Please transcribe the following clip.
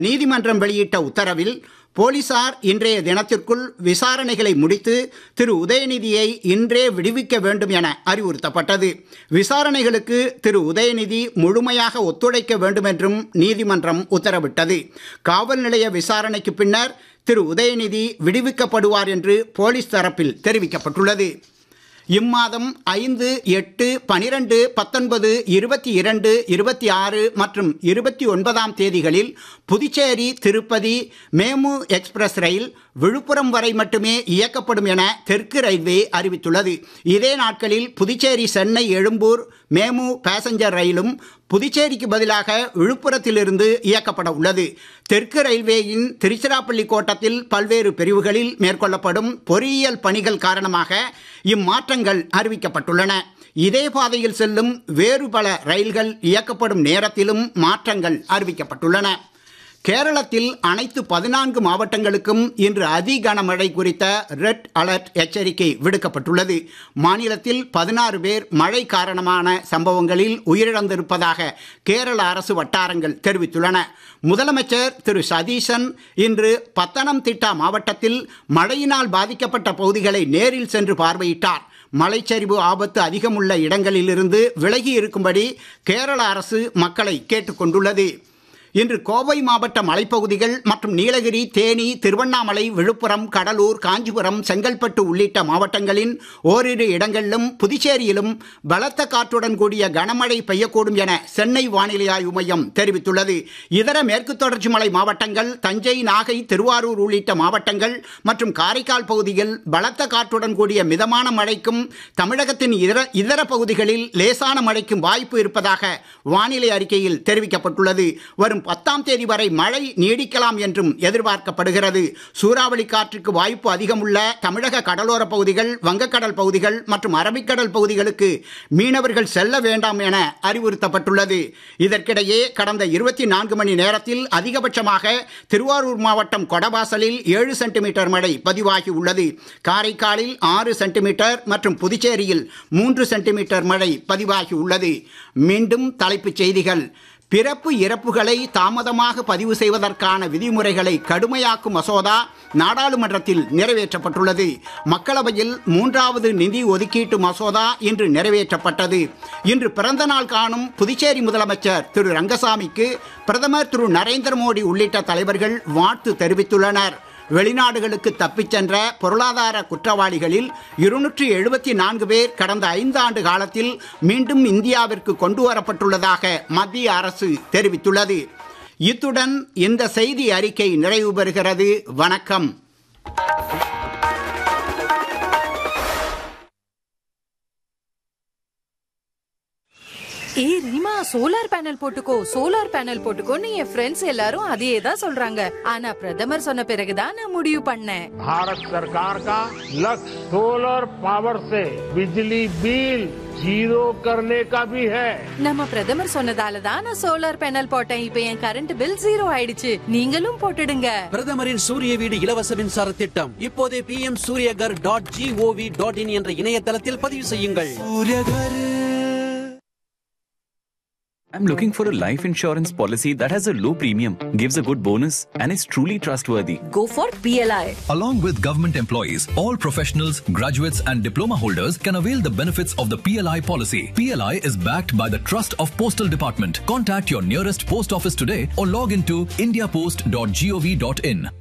நீதிமன்றம் வெளியிட்ட உத்தரவில் போலீசார் இன்றைய தினத்திற்குள் விசாரணைகளை முடித்து திரு உதயநிதியை இன்றே விடுவிக்க வேண்டும் என அறிவுறுத்தப்பட்டது விசாரணைகளுக்கு திரு உதயநிதி முழுமையாக ஒத்துழைக்க வேண்டும் என்றும் நீதிமன்றம் உத்தரவிட்டது காவல் நிலைய விசாரணைக்கு பின்னர் திரு உதயநிதி விடுவிக்கப்படுவார் என்று போலீஸ் தரப்பில் தெரிவிக்கப்பட்டுள்ளது இம்மாதம் ஐந்து எட்டு பனிரெண்டு பத்தொன்பது இருபத்தி இரண்டு இருபத்தி ஆறு மற்றும் இருபத்தி ஒன்பதாம் தேதிகளில் புதுச்சேரி திருப்பதி மேமு எக்ஸ்பிரஸ் ரயில் விழுப்புரம் வரை மட்டுமே இயக்கப்படும் என தெற்கு ரயில்வே அறிவித்துள்ளது இதே நாட்களில் புதுச்சேரி சென்னை எழும்பூர் மேமு பேசஞ்சர் ரயிலும் புதுச்சேரிக்கு பதிலாக விழுப்புரத்திலிருந்து இயக்கப்பட உள்ளது தெற்கு ரயில்வேயின் திருச்சிராப்பள்ளி கோட்டத்தில் பல்வேறு பிரிவுகளில் மேற்கொள்ளப்படும் பொறியியல் பணிகள் காரணமாக இம்மாற்றங்கள் அறிவிக்கப்பட்டுள்ளன இதே பாதையில் செல்லும் வேறு பல ரயில்கள் இயக்கப்படும் நேரத்திலும் மாற்றங்கள் அறிவிக்கப்பட்டுள்ளன கேரளத்தில் அனைத்து பதினான்கு மாவட்டங்களுக்கும் இன்று அதி கனமழை குறித்த ரெட் அலர்ட் எச்சரிக்கை விடுக்கப்பட்டுள்ளது மாநிலத்தில் பதினாறு பேர் மழை காரணமான சம்பவங்களில் உயிரிழந்திருப்பதாக கேரள அரசு வட்டாரங்கள் தெரிவித்துள்ளன முதலமைச்சர் திரு சதீசன் இன்று பத்தனம்திட்டா மாவட்டத்தில் மழையினால் பாதிக்கப்பட்ட பகுதிகளை நேரில் சென்று பார்வையிட்டார் மலைச்சரிவு ஆபத்து அதிகமுள்ள இடங்களிலிருந்து விலகி இருக்கும்படி கேரள அரசு மக்களை கேட்டுக்கொண்டுள்ளது இன்று கோவை மாவட்ட மலைப்பகுதிகள் மற்றும் நீலகிரி தேனி திருவண்ணாமலை விழுப்புரம் கடலூர் காஞ்சிபுரம் செங்கல்பட்டு உள்ளிட்ட மாவட்டங்களின் ஓரிரு இடங்களிலும் புதுச்சேரியிலும் பலத்த காற்றுடன் கூடிய கனமழை பெய்யக்கூடும் என சென்னை வானிலை ஆய்வு மையம் தெரிவித்துள்ளது இதர மேற்கு தொடர்ச்சி மலை மாவட்டங்கள் தஞ்சை நாகை திருவாரூர் உள்ளிட்ட மாவட்டங்கள் மற்றும் காரைக்கால் பகுதியில் பலத்த காற்றுடன் கூடிய மிதமான மழைக்கும் தமிழகத்தின் இதர இதர பகுதிகளில் லேசான மழைக்கும் வாய்ப்பு இருப்பதாக வானிலை அறிக்கையில் தெரிவிக்கப்பட்டுள்ளது வரும் பத்தாம் தேதி வரை மழை நீடிக்கலாம் என்றும் எதிர்பார்க்கப்படுகிறது சூறாவளி காற்றுக்கு வாய்ப்பு அதிகமுள்ள தமிழக கடலோர பகுதிகள் வங்கக்கடல் பகுதிகள் மற்றும் அரபிக்கடல் பகுதிகளுக்கு மீனவர்கள் செல்ல வேண்டாம் என அறிவுறுத்தப்பட்டுள்ளது இதற்கிடையே கடந்த இருபத்தி நான்கு மணி நேரத்தில் அதிகபட்சமாக திருவாரூர் மாவட்டம் கொடவாசலில் ஏழு சென்டிமீட்டர் மழை பதிவாகி உள்ளது காரைக்காலில் ஆறு சென்டிமீட்டர் மற்றும் புதுச்சேரியில் மூன்று சென்டிமீட்டர் மழை பதிவாகி உள்ளது மீண்டும் தலைப்புச் செய்திகள் பிறப்பு இறப்புகளை தாமதமாக பதிவு செய்வதற்கான விதிமுறைகளை கடுமையாக்கும் மசோதா நாடாளுமன்றத்தில் நிறைவேற்றப்பட்டுள்ளது மக்களவையில் மூன்றாவது நிதி ஒதுக்கீட்டு மசோதா இன்று நிறைவேற்றப்பட்டது இன்று பிறந்த நாள் காணும் புதுச்சேரி முதலமைச்சர் திரு ரங்கசாமிக்கு பிரதமர் திரு நரேந்திர மோடி உள்ளிட்ட தலைவர்கள் வாழ்த்து தெரிவித்துள்ளனர் வெளிநாடுகளுக்கு தப்பிச் சென்ற பொருளாதார குற்றவாளிகளில் இருநூற்றி எழுபத்தி நான்கு பேர் கடந்த ஐந்து ஆண்டு காலத்தில் மீண்டும் இந்தியாவிற்கு கொண்டு வரப்பட்டுள்ளதாக மத்திய அரசு தெரிவித்துள்ளது இத்துடன் இந்த செய்தி அறிக்கை நிறைவு பெறுகிறது வணக்கம் ஏய் ரீமா சோலார் பேனல் போட்டுக்கோ சோலார் பேனல் போட்டுக்கோன்னு என் ஃப்ரெண்ட்ஸ் எல்லாரும் அதையே தான் சொல்றாங்க ஆனா பிரதமர் சொன்ன பிறகுதான் நான் முடிவு பண்ணேன் भारत सरकार का लक्ष्य सोलर पावर से बिजली बिल जीरो करने का भी है நம்ம பிரதமர் சொன்னதால தான் நான் சோலார் பேனல் போட்டேன் இப்போ என் கரண்ட் பில் ஜீரோ ஆயிடுச்சு நீங்களும் போட்டுடுங்க பிரதமரின் சூரிய வீடு இலவச மின்சார திட்டம் இப்போதே P M Suryaghar dot G O V dot in என்ற இணையதளத்தில் பதிவு செய்யுங்கள் I'm looking for a life insurance policy that has a low premium, gives a good bonus, and is truly trustworthy. go for PLI Along with government employees, all professionals, graduates, and diploma holders can avail the benefits of the PLI policy. PLI is backed by the Trust of Postal Department. Contact your nearest post office today or log into indiapost.gov.in.